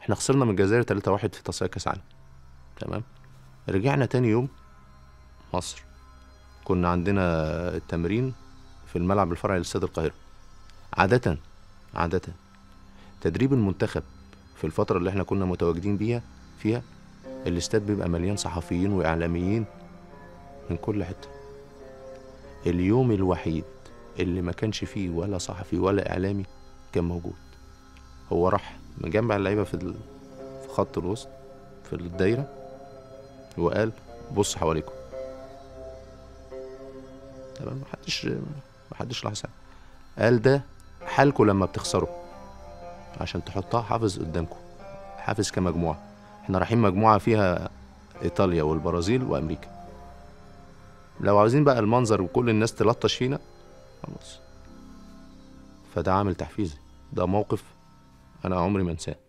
احنا خسرنا من الجزائر 3-1 في تصفيات كاس عالم تمام رجعنا تاني يوم مصر كنا عندنا التمرين في الملعب الفرعي لاستاد القاهره عاده عاده تدريب المنتخب في الفتره اللي احنا كنا متواجدين بيها فيها الاستاد بيبقى مليان صحفيين واعلاميين من كل حته اليوم الوحيد اللي ما كانش فيه ولا صحفي ولا اعلامي كان موجود هو راح مجمع اللعيبه في ال- في خط الوسط في الدايره وقال بص حواليكم تمام محدش محدش لاحظ حاجة. قال ده حالكم لما بتخسروا عشان تحطها حافز قدامكم حافز كمجموعه احنا رايحين مجموعه فيها ايطاليا والبرازيل وامريكا لو عاوزين بقى المنظر وكل الناس تلطش فينا خلاص فده عامل تحفيزي ده موقف انا عمري ما انساه